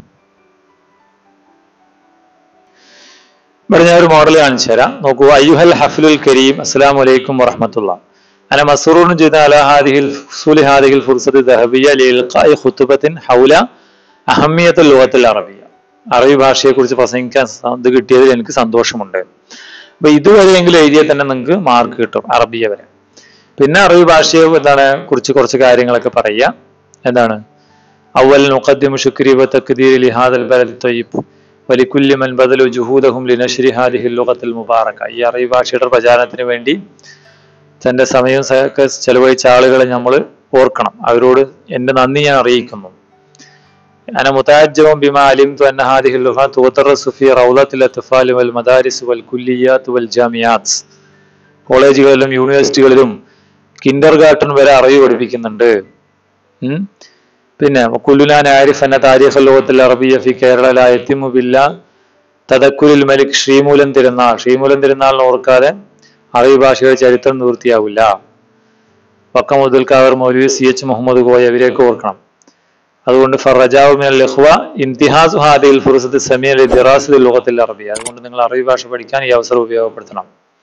ഇവിടെ ഞാൻ ഒരു മോഡൽ കാണിച്ചു തരാം നോക്കൂ അയ്യുഹൽ ഹഫ്ലുൽ കരീം അസ്സലാമു അലൈക്കും വറഹമത്തുള്ള أنا مسرور جدا على هذه الفصول هذه الفرصة الذهبية لإلقاء خطبة حول أهمية اللغة العربية അറബി ഭാഷയെക്കുറിച്ച് പ്രസംഗിക്കാൻ ഇത് കിട്ടിയതിൽ എനിക്ക് സന്തോഷമുണ്ട് അപ്പൊ ഇതുവരെയെങ്കിലും എഴുതിയാൽ തന്നെ നിങ്ങൾക്ക് മാർക്ക് കിട്ടും അറബിയ വരെ പിന്നെ അറബി ഭാഷയെ എന്താണ് കുറിച്ച് കുറച്ച് കാര്യങ്ങളൊക്കെ പറയുക എന്താണ് അവൽ നുഖദ്ദിം ശുക്രി വ തക്ദീർ ലിഹാദൽ ബലദ് ത്വയ്യിബ് വലിക്കുല്ലി മൻ ബദലു ജുഹൂദഹും ലിനശ്രി ഹാദിഹിൽ ലുഗത്തിൽ മുബാറക ഈ അറബി ഭാഷയുടെ പ്രചാരണത്തിന് വേണ്ടി തന്റെ സമയവും ഒക്കെ ചെലവഴിച്ച ആളുകളെ നമ്മൾ ഓർക്കണം അവരോട് എന്റെ നന്ദി ഞാൻ അറിയിക്കുന്നു أنا متعجب بما علمت أن هذه اللغات تدرس في روضات الأطفال والمدارس والكليات والجامعات കോളേജുകളിലും യൂണിവേഴ്സിറ്റികളിലും കിൻഡർ ഗാർട്ടൻ വരെ അറിവ് പഠിപ്പിക്കുന്നുണ്ട് ഉം. പിന്നെ കുല്ലുലാൻ ആരിഫ് എന്ന താരിഖ് ലോകത്തിൽ അറബിയ ഫി കേരള ലാ യത്തിമു ബില്ല തദക്കുലിൽ മലിക് ശ്രീമൂലം തിരുനാൾ ശ്രീമൂലം തിരുനാളിനെ ഓർക്കാതെ അറബി ഭാഷയുടെ ചരിത്രം നിവൃത്തിയാവില്ല പക്ക മുതൽ കാവർ മൗലവി സി എച്ച് മുഹമ്മദ് കോയ ഇവരെയൊക്കെ ഓർക്കണം അതുകൊണ്ട് ഫറജാവ് മിനൽ ഇഖ്വ ഇംതിഹാസു ഹാദിൽ ഫുർസത്ത് സമീ അലി ദിറാസിൽ ലോകത്തിൽ അറബി അതുകൊണ്ട് നിങ്ങൾ അറബി ഭാഷ പഠിക്കാൻ ഈ അവസരം ഉപയോഗപ്പെടുത്തണം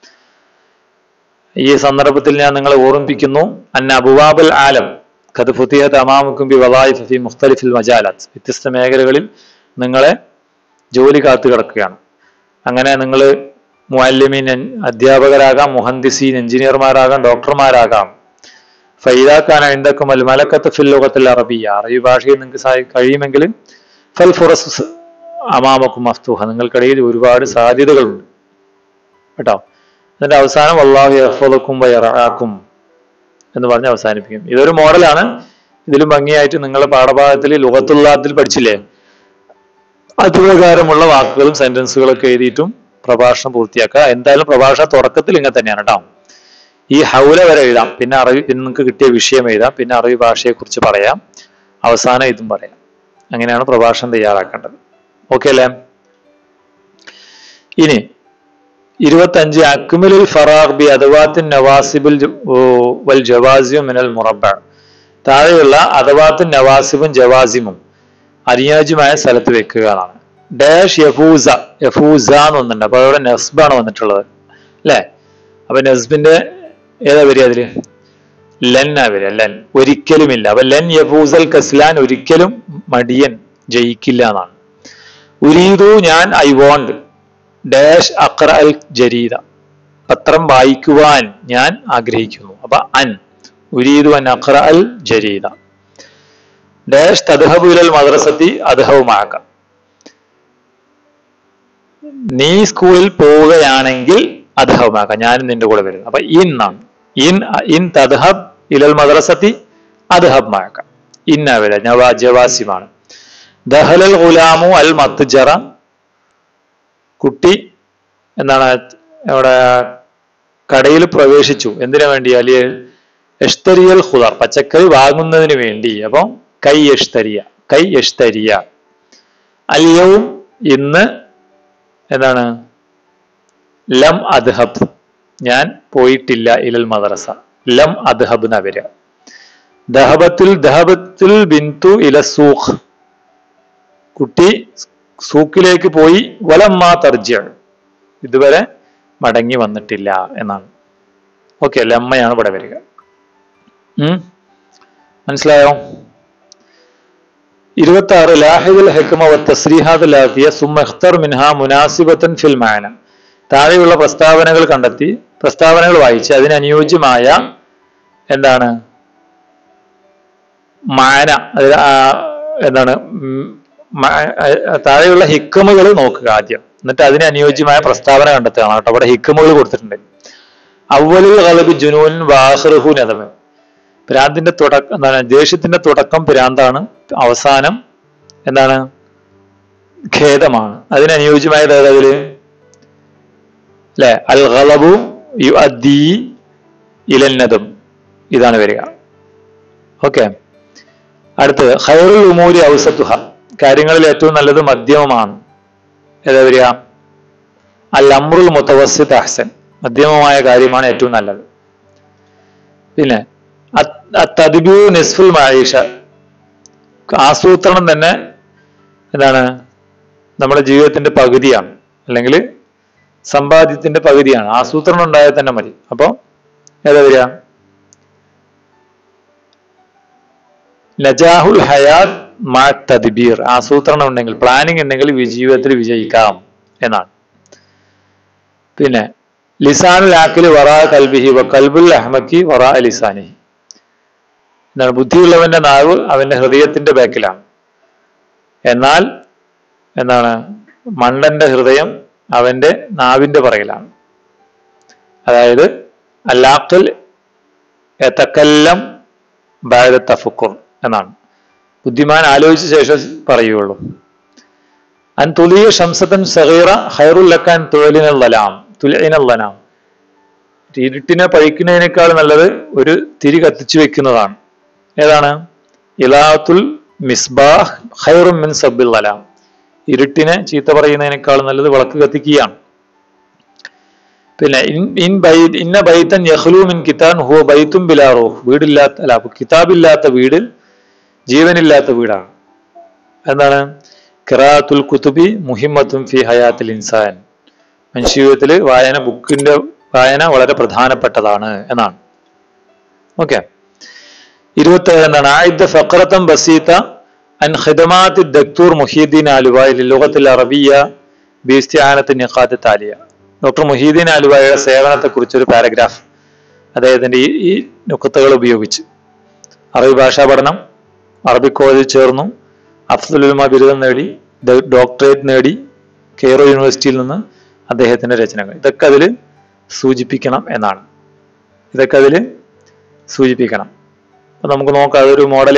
ഈ സന്ദർഭത്തിൽ ഞാൻ നിങ്ങളെ ഓർമ്മിപ്പിക്കുന്നു അന്ന അബുവാബുൽ ആലം ഖദ് ഫുത്തിഹത്ത് അമാമുക്കും ബി വലായിഫ് ഫി മുഖ്തലിഫിൽ മജാലാത്ത് വ്യത്യസ്ത മേഖലകളിൽ നിങ്ങളെ ജോലി കാത്തു കിടക്കുകയാണ് അങ്ങനെ നിങ്ങൾ മുഅല്ലിമീൻ അധ്യാപകരാകാം മുഹന്ദിസീൻ എഞ്ചിനീയർമാരാകാം ഡോക്ടർമാരാകാം ഫൈദാക്കാൻ എന്തൊക്കെ മലക്കത്ത് ഫിൽ ലോകത്തിൽ അറബിയ അറബി ഭാഷയിൽ നിങ്ങൾക്ക് സാ- കഴിയുമെങ്കിൽ ഫൽ ഫുറസ് അമാമക്കും മഫ്തൂഹ നിങ്ങൾക്കിടയിൽ ഒരുപാട് സാധ്യതകളുണ്ട് കേട്ടോ അതിന്റെ അവസാനം അള്ളാഹു യഹ്ഫദക്കും വയറാക്കും എന്ന് പറഞ്ഞ് അവസാനിപ്പിക്കും ഇതൊരു മോഡലാണ് ഇതിലും ഭംഗിയായിട്ട് നിങ്ങളുടെ പാഠഭാഗത്തിൽ ലുഹത്തുള്ളാത്തിൽ പഠിച്ചില്ലേ അതുപ്രകാരമുള്ള വാക്കുകളും സെന്റൻസുകളൊക്കെ എഴുതിയിട്ടും പ്രഭാഷണം പൂർത്തിയാക്കുക എന്തായാലും പ്രഭാഷണ തുടക്കത്തിൽ ഇങ്ങനെ തന്നെയാണ് കേട്ടോ ഈ ഹൗല വരെ എഴുതാം പിന്നെ അറിവ് പിന്നെ നിങ്ങൾക്ക് കിട്ടിയ വിഷയം എഴുതാം പിന്നെ അറിവ് ഭാഷയെക്കുറിച്ച് പറയാം അവസാനം ഇതും പറയാം അങ്ങനെയാണ് പ്രഭാഷണം തയ്യാറാക്കേണ്ടത് ഓക്കെ അല്ലേ ഇനി ഇരുപത്തഞ്ച് അക്മിലുൽ ഫറാഖ് ബി അദവാത്തിൻ നവാസിബുൽ ജ- ഓ, വൽ ജവാസിയും മിനൽ മുറബ താഴെയുള്ള അദവാത്തിൻ നവാസിബും ജവാസിമും അനുയോജ്യമായ സ്ഥലത്ത് വെക്കുക എന്നാണ് ഡാഷ് യഫൂസ യഫൂസ എന്ന് വന്നിട്ടുണ്ട് അപ്പൊ അവിടെ നസ്ബാണ് വന്നിട്ടുള്ളത് അല്ലേ അപ്പൊ നസ്ബിന്റെ ഏതാ വരിക അതില് ലൻ ആവില്ല ലൻ ഒരിക്കലുമില്ല അപ്പൊ ലൻ യഫൂസൽ കസ്ലാൻ ഒരിക്കലും മടിയൻ ജയിക്കില്ല എന്നാണ് ഉരീതു ഞാൻ ഐ വോണ്ട് ഡാഷ് അക്ര അൽ ജരീദ പത്രം വായിക്കുവാൻ ഞാൻ ആഗ്രഹിക്കുന്നു അപ്പൊ അൻ ഉരീതു അൻ അക്ര അൽ ജരീദ ഡാഷ് തദ്ഹബു ഇലൽ മദ്രസത്തി അദ്ഹവുമാക്കാം നീ സ്കൂളിൽ പോവുകയാണെങ്കിൽ അദ്ഹവുമാക്കാം ഞാനും നിന്റെ കൂടെ വരുന്നു അപ്പൊ ഇൻ ആണ് ഇൻ ഇൻ തദ്ഹബ് ഇലൽ മദ്രസത്തി അദ്ഹബ് മാക്കാം ഇന്നവര നവാ ജവാസിമാണ് ദഹലൽ ഗുലാമു അൽ മത്ജറ കുട്ടി എന്താണ് അവിടെ കടയിൽ പ്രവേശിച്ചു എന്തിനു വേണ്ടി അല്ലെ എഷ്തരിയൽ ഖുദർ പച്ചക്കറി വാങ്ങുന്നതിന് വേണ്ടി അപ്പം കൈ എഷ്തരിയ കൈ എഷ്തരിയ അല്യവും ഇന്ന് എന്താണ് ലം അദ്ഹബ് ഞാൻ പോയിട്ടില്ല ഇലൽ മദ്രസ ലം അദ്ഹബ് എന്ന വരിക ദഹബത്തിൽ ദഹബത്തിൽ ബിന്തു ഇല സൂഖ് കുട്ടി സൂക്കിലേക്ക് പോയി വലമ്മാ തർജ ഇതുവരെ മടങ്ങി വന്നിട്ടില്ല എന്നാണ് ഓക്കെ ലമ്മയാണ് ഇവിടെ വരിക ഉം മനസ്സിലായോ ഇരുപത്തി ആറ് ലാഹിദുൽ ഹെക്മ വ തസ്രീഹാദ് ലാഫിയ സുമ്മ ഇഖ്തർ മിൻഹ മുനാസിബത്തൻ ഫിൽ മാന താഴെയുള്ള പ്രസ്താവനകൾ കണ്ടെത്തി പ്രസ്താവനകൾ വായിച്ച് അതിന് അനുയോജ്യമായ എന്താണ് മാന അതിൽ ആ, എന്താണ് ഉം, മ- ആ, താഴെയുള്ള ഹിക്കമുകൾ നോക്കുക ആദ്യം എന്നിട്ട് അതിന് അനുയോജ്യമായ പ്രസ്താവന കണ്ടെത്തുകയാണ് കേട്ടോ അവിടെ ഹിക്കമുകൾ കൊടുത്തിട്ടുണ്ട് അവലുൽ കളബ് ജുനൂൻ വാഹ്റുഹു നദമ് ഭ്രാന്തിന്റെ തുടക്കം എന്താണ് ദേഷ്യത്തിന്റെ തുടക്കം ഭ്രാന്താണ് അവസാനം എന്താണ് ഖേദമാണ് അതിന് അനുയോജ്യമായത് ഏതാ അതില് അല്ലെ അൽ കളബു യു അദ്ദി ഇലന്നതും ഇതാണ് വരിക ഓക്കെ അടുത്തത് ഖൈറുൽ ഉമൂരി ഔസത്തുഹ കാര്യങ്ങളിൽ ഏറ്റവും നല്ലത് മധ്യമമാണ് ഏതാ വരിക അൽ അമ്രുൽ മുത്തവസ്സിത്ത് അഹ്സൻ മധ്യമമായ കാര്യമാണ് ഏറ്റവും നല്ലത് പിന്നെ തദ്ബീർ നിസ്ഫുൽ മായിഷ ആസൂത്രണം തന്നെ എന്താണ് നമ്മുടെ ജീവിതത്തിന്റെ പകുതിയാണ് അല്ലെങ്കിൽ സമ്പാദ്യത്തിന്റെ പകുതിയാണ് ആസൂത്രണം ഉണ്ടായാൽ തന്നെ മതി അപ്പൊ ഏതാ വരിക നജാഹുൽ ഹയാത്ത് മാ തദ്ബീർ ആസൂത്രണം ഉണ്ടെങ്കിൽ പ്ലാനിങ് ഉണ്ടെങ്കിൽ വി- ജീവിതത്തിൽ വിജയിക്കാം എന്നാണ് പിന്നെ ലിസാനുൽ ആക്കിൽ വറാ കൽബിഹി വ കൽബുൽ അഹ്മക്കി വറാ ലിസാനിഹി എന്താണ് ബുദ്ധിയുള്ളവന്റെ നാവ് അവന്റെ ഹൃദയത്തിന്റെ ബാക്കിലാണ് എന്നാൽ എന്താണ് മണ്ടന്റെ ഹൃദയം അവന്റെ നാവിന്റെ പുറകിലാണ് അതായത് അല്ലാഖൽ എത്തക്കല്ലം ബാദ തഫുക്കുർ എന്നാണ് ബുദ്ധിമാൻ ആലോചിച്ച ശേഷം പറയുകയുള്ളൂ അൻ തുലിയ ഷംസത്തൻ സഹീറ ഹൈറുല്ലക്കാൻ തുഴലിനല്ലലാം തുലിനല്ലനാം ഇരുട്ടിനെ പഴിക്കുന്നതിനേക്കാൾ നല്ലത് ഒരു തിരി കത്തിച്ചു വെക്കുന്നതാണ് ഏതാണ് ഇലാത്തുൽ മിസ്ബാഹ് ഹൈറും മിൻ സബ്ബിൽ അലാം ഇരുട്ടിനെ ചീത്ത പറയുന്നതിനേക്കാൾ നല്ലത് വിളക്ക് കത്തിക്കുകയാണ് പിന്നെ ഇൻ ഇൻ ബൈ ഇന്ന ബൈത്തൻ യഹ്ലു മിൻ കിതാൻ ഹുവ ബൈത്തും ബിലാറോ വീടില്ലാത്ത അല്ല അപ്പൊ കിതാബില്ലാത്ത വീട് ജീവനില്ലാത്ത വീടാണ് എന്താണ് ഖിറാത്തുൽ കുത്തുബി മുഹിമ്മത്തും ഫി ഹയാത്തിൽ ഇൻസാൻ മനുഷ്യ ജീവിതത്തിൽ വായന ബുക്കിന്റെ വായന വളരെ പ്രധാനപ്പെട്ടതാണ് എന്നാണ് ഓക്കെ ഇരുപത്തി ഏഴ് എന്താണ് ആയിദ ഫക്രത്തം ബസീത്ത അൻ ഖിദമാത്ത് ദക്തൂർ മുഹീദ്ദീൻ ആലുവായി ലുഗത്തിൽ അറബിയ ബീസ്ത്യാനത്ത് നിഖാത്ത് താലിയ ഡോക്ടർ മുഹീദ്ദീൻ ആലുവായുടെ സേവനത്തെ കുറിച്ചൊരു പാരഗ്രാഫ് അദ്ദേഹത്തിന്റെ ഈ ഈ നുക്കത്തുകൾ ഉപയോഗിച്ച് അറബി ഭാഷാ പഠനം അറബി കോളേജിൽ ചേർന്നു അഫ്സലുൽമ ബിരുദം നേടി ഡോ- ഡോക്ടറേറ്റ് നേടി കെയറോ യൂണിവേഴ്സിറ്റിയിൽ നിന്ന് അദ്ദേഹത്തിന്റെ രചനകൾ ഇതൊക്കെ അതിൽ സൂചിപ്പിക്കണം എന്നാണ് ഇതൊക്കെ അതിൽ സൂചിപ്പിക്കണം അപ്പൊ നമുക്ക് നോക്കാം അതൊരു മോഡല്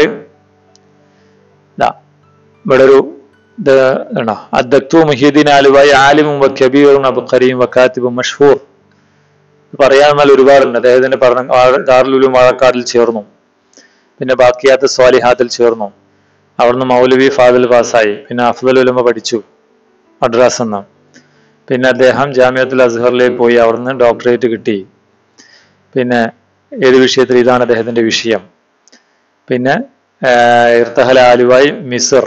ഇതാ ഇവിടെ ഒരു ഇത് ഉണ്ടോ അദ്ദക്തു മുഹീദ്ദീൻ ആലുവായി ആലിമും വ കബീറും അബുഖരിയും വക്കാത്തിബും മഷ്ഹൂർ പറയാമെന്നാൽ ഒരുപാടുണ്ട് അദ്ദേഹത്തിന്റെ പഠനം വാഴ- ദാറുലുലും വാഴക്കാടിൽ ചേർന്നു പിന്നെ ബാക്കിയാത്ത് സ്വാലിഹാത്തിൽ ചേർന്നു അവിടുന്ന് മൗലവി ഫാദിൽ പാസ്സായി പിന്നെ അഫ്ദൽ ഉലമ പഠിച്ചു മദ്രാസ് എന്ന് പിന്നെ അദ്ദേഹം ജാമ്യത്തുൽ അസ്ഹറിലേക്ക് പോയി അവിടുന്ന് ഡോക്ടറേറ്റ് കിട്ടി പിന്നെ ഏത് വിഷയത്തിൽ ഇതാണ് അദ്ദേഹത്തിന്റെ വിഷയം പിന്നെ ആഹ്, ഇർത്തഹൽ ആലുവായി മിസർ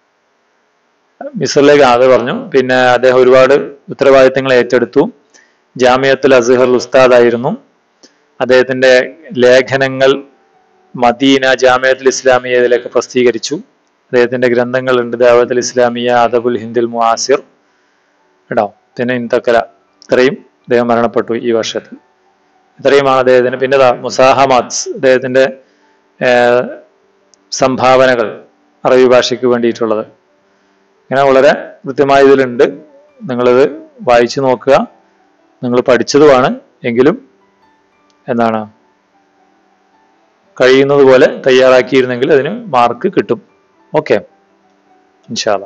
മിസറിലേക്ക് അത് പറഞ്ഞു പിന്നെ അദ്ദേഹം ഒരുപാട് ഉത്തരവാദിത്തങ്ങൾ ഏറ്റെടുത്തു ജാമിയത്തുൽ അസ്ഹർ ഉസ്താദായിരുന്നു അദ്ദേഹത്തിന്റെ ലേഖനങ്ങൾ മദീന ജാമ്യത്തുൽ ഇസ്ലാമിയ ഇതിലൊക്കെ പ്രസിദ്ധീകരിച്ചു അദ്ദേഹത്തിന്റെ ഗ്രന്ഥങ്ങളുണ്ട് ദാവത്തുൽ ഇസ്ലാമിയ അദബുൽ ഹിന്ദുൽ മുആസിർ കേട്ടോ പിന്നെ ഇന്ദക്കല ഇത്രയും അദ്ദേഹം മരണപ്പെട്ടു ഈ വർഷത്തിൽ ഇത്രയുമാണ് അദ്ദേഹത്തിന് പിന്നെ ദാ മുസാഹമാത്സ് അദ്ദേഹത്തിന്റെ ഏർ, സംഭാവനകൾ അറബി ഭാഷയ്ക്ക് വേണ്ടിയിട്ടുള്ളത് ഇങ്ങനെ വളരെ കൃത്യമായ ഇതിലുണ്ട് നിങ്ങളിത് വായിച്ചു നോക്കുക നിങ്ങൾ പഠിച്ചതുമാണ് എങ്കിലും എന്താണ് കഴിയുന്നത് പോലെ തയ്യാറാക്കിയിരുന്നെങ്കിൽ അതിന് മാർക്ക് കിട്ടും ഓക്കെ ഇൻഷാല്ല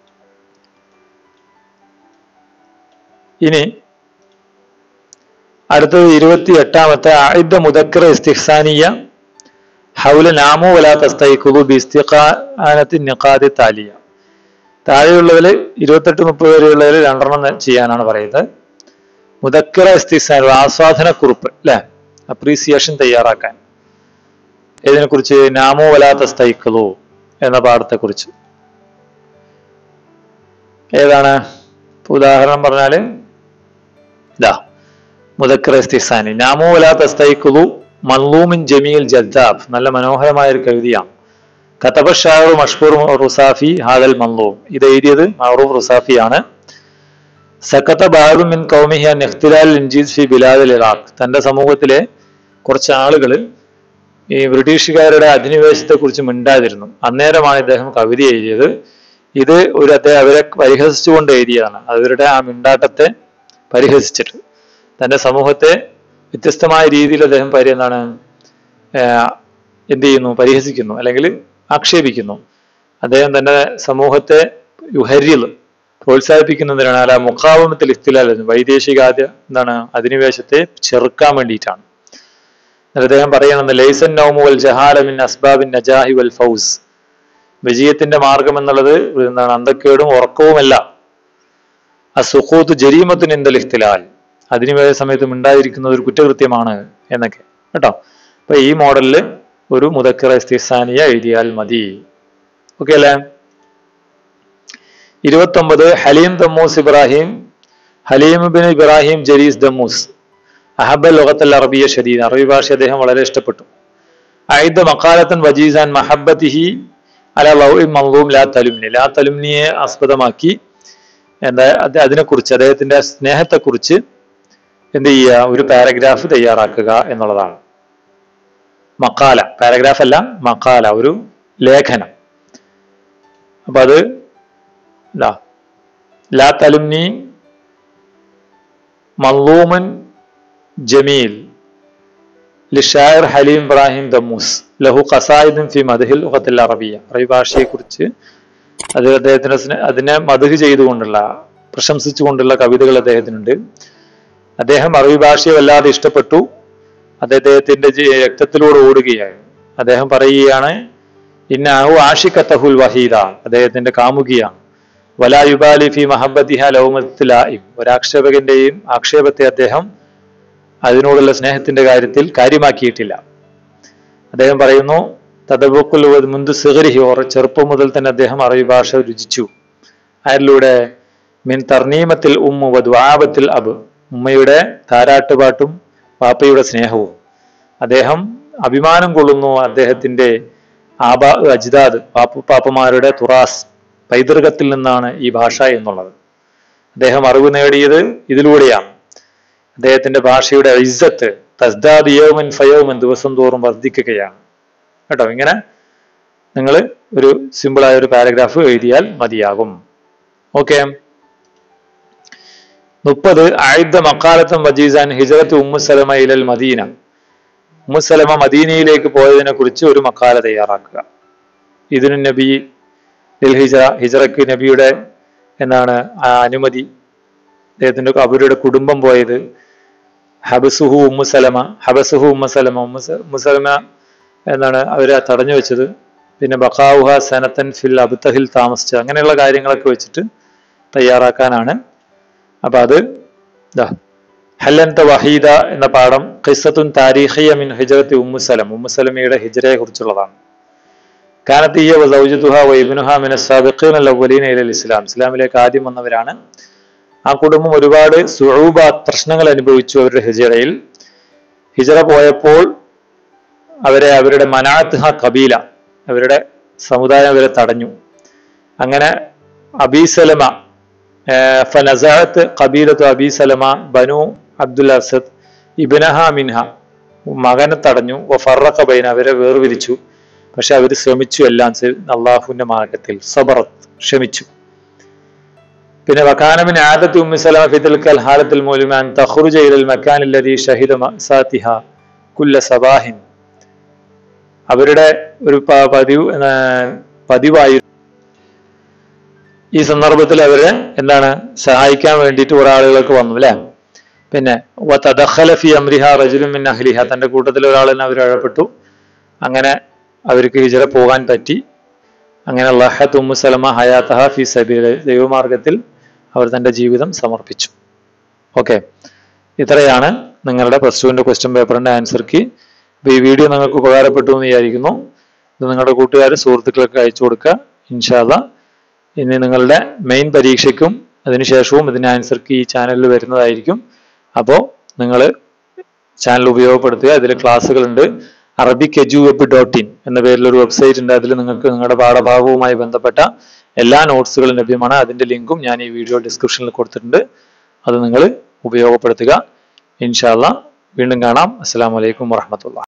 ഇനി അടുത്തത് ഇരുപത്തി എട്ടാമത്തെ ആയിദ മുദക്കർ ഇസ്തിഹ്സാനിയ ഹൗല നാമു വലാ തസ്തൈഖുദു ബിസ്തിഖാനത്തി നിഖാദി താലിയ താഴെയുള്ളതിൽ ഇരുപത്തെട്ട് മുപ്പത് വരെയുള്ളതിൽ രണ്ടെണ്ണം ചെയ്യാനാണ് പറയുന്നത് മുദക്കറ ഇസ്തിഹ്സാൻ ഒരു ആസ്വാദനക്കുറിപ്പ് അല്ലെ അപ്രീസിയേഷൻ തയ്യാറാക്കാൻ ഇതിനെ കുറിച്ച് നാമോ വലാ തസ്തൈഖുദു എന്ന പാഠത്തെക്കുറിച്ച് ഏതാണ് ഇപ്പൊ ഉദാഹരണം പറഞ്ഞാല് ഇതാ മുദക്കർ ഇസ്തിഹ്സാനി നാമോ വലാ തസ്തൈഖുദു മൻലൂമിൻ ജമീൽ ജദ്ദാബ് നല്ല മനോഹരമായ ഒരു കവിതയാണ് കതബ ഷാറു മഷ്ഹൂർ റുസാഫി ഹാദൽ മൻലൂം ഇത് എഴുതിയത് മഹറൂഫ് റുസാഫിയാണ് സക്കത്ത ബാബു മിൻ കൗമിഹി അൻ ഇഖ്തിലാൽ ഇൻജീസ് ഫി ബിലാദിൽ ഇറാഖ് തന്റെ സമൂഹത്തിലെ കുറച്ച് ആളുകൾ ഈ ബ്രിട്ടീഷുകാരുടെ അധിനിവേശത്തെ കുറിച്ച് മിണ്ടാതിരുന്നു അന്നേരമാണ് ഇദ്ദേഹം കവിത എഴുതിയത് ഇത് ഒരു അദ്ദേഹം അവരെ പരിഹസിച്ചുകൊണ്ട് എഴുതിയതാണ് അവരുടെ ആ മിണ്ടാട്ടത്തെ പരിഹസിച്ചിട്ട് തന്റെ സമൂഹത്തെ വ്യത്യസ്തമായ രീതിയിൽ അദ്ദേഹം പരി എന്താണ് ഏർ എന്ത് ചെയ്യുന്നു പരിഹസിക്കുന്നു അല്ലെങ്കിൽ ആക്ഷേപിക്കുന്നു അദ്ദേഹം തന്റെ സമൂഹത്തെ യുഹരിൽ പ്രോത്സാഹിപ്പിക്കുന്നതിനാണ് അല്ല മുഖാവമത്തിൽ ഇഖ്തിലാൽ എന്ന് വൈദേശികാദ്യ എന്താണ് അധിനിവേശത്തെ ചെറുക്കാൻ വേണ്ടിയിട്ടാണ് എന്നിട്ട് അദ്ദേഹം പറയണമെന്ന് ലൈസൻ നൗമു വൽ ജഹാലമിൻ അസ്ബാബിൻ നജാഹി വൽ ഫൗസ് വിജയത്തിന്റെ മാർഗം എന്നുള്ളത് എന്താണ് അന്തക്കേടും ഉറക്കവുമല്ല അസുഖൂത്ത് ജരീമത്തിന് എന്തൽ ഇഖ്തിലാൽ അധിനിവേശ സമയത്ത് ഉണ്ടായിരിക്കുന്നത് ഒരു കുറ്റകൃത്യമാണ് എന്നൊക്കെ കേട്ടോ അപ്പൊ ഈ മോഡലില് ഒരു മുദക്കറ ഇസ്തിസാനിയ എഴുതിയാൽ മതി ഓക്കെ അല്ലേ ഇരുപത്തൊമ്പത് ഹലീം ദമ്മൂസ് ഇബ്രാഹിം ഹലീം ബിൻ ഇബ്രാഹിം ജരീസ് ദമ്മൂസ് അഹബ ലോകത്തൽ അറബിയ ഷദീദ് അറബി ഭാഷ അദ്ദേഹം വളരെ ഇഷ്ടപ്പെട്ടു ആയിദ മക്കാലത്തൻ വജീസാൻ മഹബത്തിഹി അല ലൗഇ മൻലൂം ലാ തലുമിനി ലാ തലുമിനിയെ ആസ്പദമാക്കി എന്താ അത് അതിനെക്കുറിച്ച് അദ്ദേഹത്തിന്റെ സ്നേഹത്തെക്കുറിച്ച് എന്ത് ചെയ്യുക ഒരു പാരഗ്രാഫ് തയ്യാറാക്കുക എന്നുള്ളതാണ് മക്കാല പാരഗ്രാഫ് അല്ല മക്കാല ഒരു ലേഖനം അപ്പൊ അത് ഇതാ ലാ തലുംനി മല്ലൂമൻ ജമീൽ ലിഷായർ ഹലീം ഇബ്രാഹിം ദമ്മൂസ് ലഹു ഖസായിദും ഫി മദ്ഹിൽ ഉഖത്തിൽ അറബിയ അറബി ഭാഷയെ കുറിച്ച് അത് അദ്ദേഹത്തിന് സ്നേ- അതിനെ മധുഹ് ചെയ്തുകൊണ്ടുള്ള പ്രശംസിച്ചുകൊണ്ടുള്ള കവിതകൾ അദ്ദേഹത്തിനുണ്ട് അദ്ദേഹം അറബി ഭാഷയെ വല്ലാതെ ഇഷ്ടപ്പെട്ടു അത് അദ്ദേഹത്തിന്റെ ജി- രക്തത്തിലൂടെ ഓടുകയാണ് അദ്ദേഹം പറയുകയാണ് ഇന്നാഹു ആഷിഖത്തഹുൽ വഹീദ അദ്ദേഹത്തിന്റെ കാമുകിയാണ് വലായുബാലി ഫി മഹബത്തിഹ ലൗമത്തിലായും ഒരാക്ഷേപകന്റെയും ആക്ഷേപത്തെ അദ്ദേഹം അതിനോടുള്ള സ്നേഹത്തിന്റെ കാര്യത്തിൽ കാര്യമാക്കിയിട്ടില്ല അദ്ദേഹം പറയുന്നു തദബുക്കുൽ മുന്തു സിഗരിഹി ഓർ ചെറുപ്പം മുതൽ തന്നെ അദ്ദേഹം അറബി ഭാഷ രുചിച്ചു അതിലൂടെ മിൻ തർനീമത്തിൽ ഉമ്മു വദ്വാപത്തിൽ അബ് ഉമ്മയുടെ താരാട്ടുപാട്ടും പാപ്പയുടെ സ്നേഹവും അദ്ദേഹം അഭിമാനം കൊള്ളുന്നു അദ്ദേഹത്തിന്റെ ആബാ അജ്ദാദ് പാപ്പ പാപ്പമാരുടെ തുറാസ് പൈതൃകത്തിൽ നിന്നാണ് ഈ ഭാഷ എന്നുള്ളത് അദ്ദേഹം അറിവ് നേടിയത് ഇതിലൂടെയാണ് അദ്ദേഹത്തിന്റെ ഭാഷയുടെ ഇസ്സത്ത് തസ്ദാദ് യോമൻ ഫയോമൻ ദിവസം തോറും വർദ്ധിക്കുകയാണ് കേട്ടോ ഇങ്ങനെ നിങ്ങൾ ഒരു സിമ്പിളായ ഒരു പാരഗ്രാഫ് എഴുതിയാൽ മതിയാകും ഓക്കെ മുപ്പത് ആയുധ മക്കാലത്തും വജീസാൻ ഹിജറത്ത് ഉമ്മുസലമ ഇലൽ മദീന ഉമ്മുസലമ മദീനയിലേക്ക് പോയതിനെ കുറിച്ച് ഒരു മക്കാല തയ്യാറാക്കുക ഇതിനു നബി ദിൽ ഹിജറ ഹിജറക്ക് നബിയുടെ എന്താണ് ആ അനുമതി അദ്ദേഹത്തിന്റെ അവരുടെ കുടുംബം പോയത് ഹബസുഹു ഉമ്മുസലമ ഹബസുഹു ഉമ്മസലമ ഉമ്മസ ഉമ്മുസലമ എന്താണ് അവരെ തടഞ്ഞു വെച്ചത് പിന്നെ ബഖാവുഹ സനത്തൻ ഫിൽ അബുത്തഹിൽ താമസിച്ചത് അങ്ങനെയുള്ള കാര്യങ്ങളൊക്കെ വെച്ചിട്ട് തയ്യാറാക്കാനാണ് അപ്പൊ അത് ദാ ഹല്ലന്ത വഹീദ എന്ന പാഠം ഖിസത്തുൻ താരീഖിയ മിൻ ഹിജറത്തി ഉമ്മുസലം ഉമ്മുസലമയുടെ ഹിജറയെ കുറിച്ചുള്ളതാണ് കാനത്തിയ വസൗജതുഹ വൈബിനുഹ മിന സാബിഖീൻ അൽ ഇലൽ ഇസ്ലാം ഇസ്ലാമിലേക്ക് ആദ്യം വന്നവരാണ് ആ കുടുംബം ഒരുപാട് സുഹൂബ പ്രശ്നങ്ങൾ അനുഭവിച്ചു അവരുടെ ഹിജറയിൽ ഹിജറ പോയപ്പോൾ അവരെ അവരുടെ മനാത്ഹ കബീല അവരുടെ സമുദായം അവരെ തടഞ്ഞു അങ്ങനെ അബീസലമ ഫനസാത്ത് കബീലത്തു അബീസലമ ബനു അബ്ദുൽ അസദ് ഇബനഹ മിൻഹ മകനെ തടഞ്ഞു ഫറഖ ബൈന അവരെ വേർതിരിച്ചു പക്ഷെ അവർ ശ്രമിച്ചു എല്ലാം അള്ളാഹുവിന്റെ മാർഗത്തിൽ സബറത്ത് ക്ഷമിച്ചു പിന്നെ വക്കാനമിൻ ആദത്ത് ഉമ്മി സലമ ഫിത്തിൽ കൽ ഹാലത്തിൽ മൂലിമാൻ തഖ്റുജ ഇലൽ മക്കാൻ അല്ലദീ ഷഹിദ മസാത്തിഹ കുല്ല സബാഹിൻ അവരുടെ ഒരു പ- പതിവ് ആ, പതിവായി ഈ സന്ദർഭത്തിൽ അവര് എന്താണ് സഹായിക്കാൻ വേണ്ടിയിട്ട് കുറെ ആളുകളൊക്കെ വന്നു അല്ലെ പിന്നെ വതദഖല ഫി അംരിഹ റജുലുൻ മിൻ അഹ്ലിഹ തന്റെ കൂട്ടത്തിൽ ഒരാളിനെ അവർ ഇഴപ്പെട്ടു അങ്ങനെ അവർക്ക് ഹിജറ പോകാൻ പറ്റി അങ്ങനെ ലഹത്ത് ഉമ്മു സലമ ഹയാത്തഹ ഫി സബീൽ ദൈവമാർഗത്തിൽ അവർ തന്റെ ജീവിതം സമർപ്പിച്ചു ഓക്കെ ഇത്രയാണ് നിങ്ങളുടെ പ്ലസ് ടുവിന്റെ ക്വസ്റ്റ്യൻ പേപ്പറിന്റെ ആൻസർ കീ അപ്പോൾ ഈ വീഡിയോ നിങ്ങൾക്ക് ഉപകാരപ്പെട്ടു എന്ന് വിചാരിക്കുന്നു ഇത് നിങ്ങളുടെ കൂട്ടുകാർ സുഹൃത്തുക്കൾക്ക് അയച്ചു കൊടുക്കുക ഇൻഷാല്ല ഇനി നിങ്ങളുടെ മെയിൻ പരീക്ഷയ്ക്കും അതിനുശേഷവും ഇതിന്റെ ആൻസർ കീ ഈ ചാനലിൽ വരുന്നതായിരിക്കും അപ്പോൾ നിങ്ങൾ ചാനൽ ഉപയോഗപ്പെടുത്തുക ഇതിൽ ക്ലാസ്സുകളുണ്ട് Arabic edu web dot in എന്ന പേരിൽ ഒരു വെബ്സൈറ്റ് ഉണ്ട് അതിൽ നിങ്ങൾക്ക് നിങ്ങളുടെ പാഠഭാഗവുമായി ബന്ധപ്പെട്ട എല്ലാ നോട്ട്സുകളും ലഭ്യമാണ് അതിന്റെ ലിങ്കും ഞാൻ ഈ വീഡിയോ ഡിസ്ക്രിപ്ഷനിൽ കൊടുത്തിട്ടുണ്ട് അത് നിങ്ങൾ ഉപയോഗപ്പെടുത്തുക ഇൻഷാല്ല വീണ്ടും കാണാം അസ്സാം വലൈക്കും വാഹമത്തുള്ള